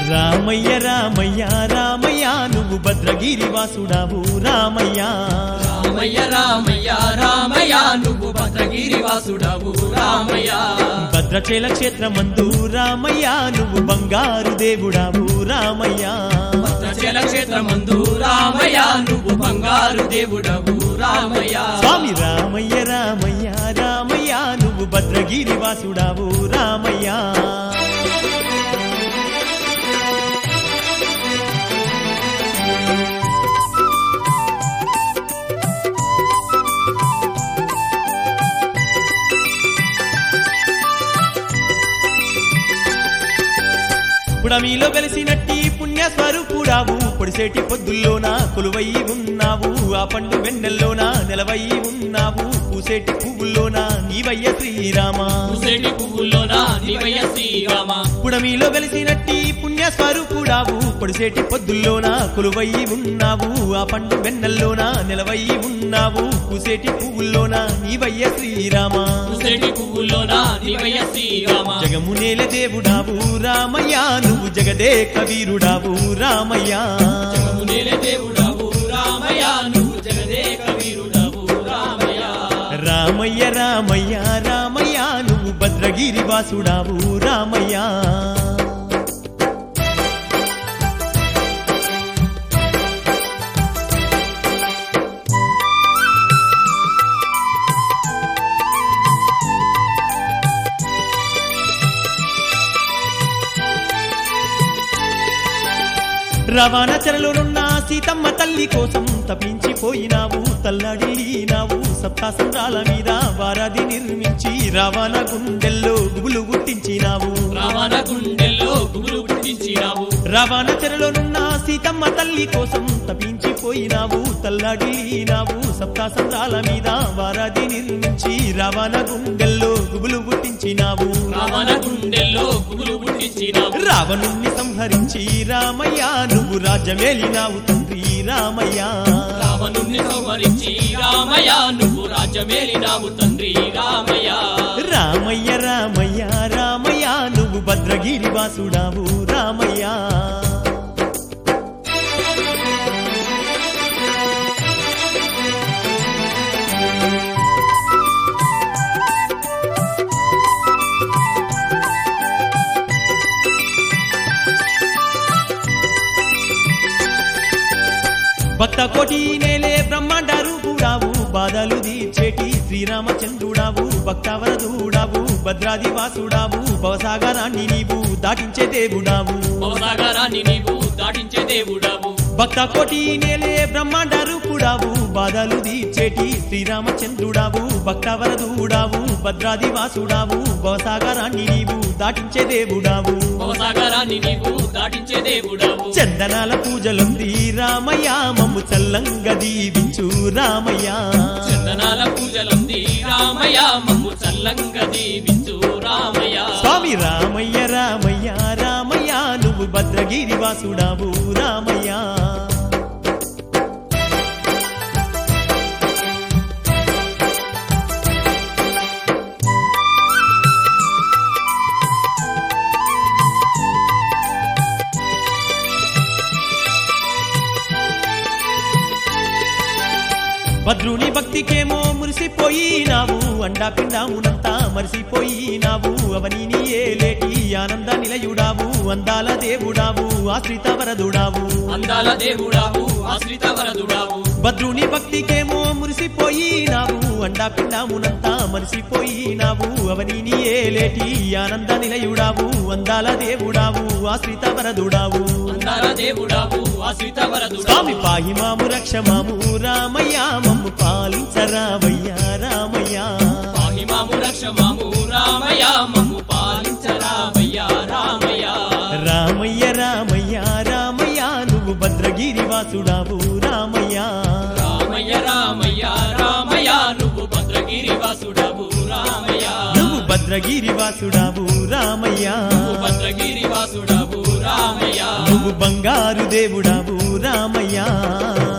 రామయ్య రామయ్య రామయ్య నువ్వు భద్రగిరి వాసుడావు రామయ్య రామయ్య రామయ్య రామయ్య నువ్వు భద్రగిరి వాసుడవు రామయ్య భద్రచేల క్షేత్రమందు రామయ్య నువ్వు బంగారు దేవుడావు రామయ్య భద్రచల క్షేత్రమందు రామయ్య నువ్వు బంగారు దేవుడవు రామయ్య స్వామి రామయ్య రామయ్య రామయ్య నువ్వు భద్రగిరి వాసుడావు రామయ్య పుడమిలో వెలిసినట్టి పుణ్య స్వరూపుడావు పొడిసేటి పొద్దుల్లోన కొలువై ఉన్నావు ఆ పండు వెన్నెల్లోన నెలవై ఉన్నావు పూసేటి పువ్వుల్లోన నీవయ్య శ్రీరామ పూసేటి పువ్వుల్లోన నీవయ్య శ్రీరామ పుడమిలో వెలిసినట్టి పుణ్య స్వరూపుడావు పొడిసేటి పొద్దుల్లోన కొలువై ఉన్నావు ఆ పండు వెన్నెల్లోన నెలవై ఉన్నావు పూసేటి పువ్వుల్లోన నీవయ్య శ్రీరామ పూసేటి పువ్వుల్లోన నీవయ్య శ్రీరామ జగమునేల దేవుడావు రామయ్య నువ్వు జగదేక వీరుడావు రామయ్య జగమునేలే దేవుడవు రామయ్య నువ్వు జగదేక వీరుడవు రామయ్య రామయ్య రామయ్య రామయ్య నువ్వు భద్రగిరి వాసుడావు రామయ్య రవాణా చెరలోనున్న సీతమ్మ తల్లి కోసం తప్పించిపోయినావు తల్లడిల్లినావు సప్తాసంద్రాల మీద వారాది నిర్మించి రావణ గుండెల్లో గుబులు గుట్టించినావు రావణ గుండెల్లో గుబులు పుట్టించినావు రవాణ చెరలోనున్న సీతమ్మ తల్లి కోసం తప్పించిపోయినావు తల్లడిల్లినావు సప్తాసంద్రాల మీద వారాది నిర్మించి రావణ గుండెల్లో గుబులు గుట్టించినావు రావణ గుండెల్లో గుబులు పుట్టించినావు రావణుణ్ణి సంహరించి రామయ్య నువ్వు రాజ్యమేలినావు తండ్రి రామయ్య రావణుణ్ణి సంహరించి రామయ్య నువ్వు రాజ్యమేలినావు తండ్రి రామయ్య రామయ్య రామయ్య రామయ్య నువ్వు భద్రగిరి వాసుడావు రామయ్య భక్త కోటి నేలే బ్రహ్మాండ రూపుడావు బాధలు తీర్చేటి శ్రీరామచంద్రుడావు భక్తవరదుడావు భద్రాది వాసుడావు భవసాగరాన్ని నీవు దాటించే దేవుడావు భవసాగరాన్ని నీవు దాటించే దేవుడవు భక్త కోటి నేలే బ్రహ్మాండ రూపుడావు బాధలు తీర్చేటి శ్రీరామచంద్రుడావు భక్తవరదుడావు భద్రాది వాసుడావు భవసాగరాన్ని నీవు దాటించే దేవుడావు భవసాగరాన్ని నీవు దాటించే దేవుడవు చందనాల పూజలుంది రామయ్య మమ్ము చల్లంగా దీవించు రామయ్య చందనాల పూజలుంది రామయ్య మమ్ము చల్లంగా దీవించు రామయ్య స్వామి రామయ్య రామయ్య రామయ్య నువ్వు భద్రగిరి వాసుడావు రామయ్య భద్రుని భక్తికేమో మురిసిపోయినావు అండా పిండామునంతా మరిసిపోయినావు అవని ఏలేటి ఆనంద నిలయుడావు అందాల దేవుడావు ఆశ్రిత వరదుడావు అందాల దేవుడావు ఆశ్రిత వరదుడావు భద్రుని భక్తికేమో మురిసిపోయినావు అండా పిండామునంతా మరిసిపోయినావు అవని ఏలేటి ఆనంద నిలయుడావు అందాల దేవుడావు ఆశ్రిత వరదుడావు అందాల దేవుడావు ఆశ్రిత వరదుడావు స్వామి పాహి మాము రక్షమాము రామయ్య మమ్ము పాలించరామయ్య రామయ్య పాహిమాము రక్షమాము రామయ్య మమ్ము పాలించరామయ్య రామయ్య రామయ్య రామయ్య రామయ్య నువ్వు భద్రగిరి వాసుడావు రామయ్య రామయ్య రామయ్య రామయ్య నువ్వు భద్రగిరి వాసుడవు రామయ్య నువ్వు భద్రగిరి వాసుడావు రామయ్య నువ్వు భద్రగిరి వాసుడవు రామయ్య నువ్వు బంగారు దేవుడావు రామయ్య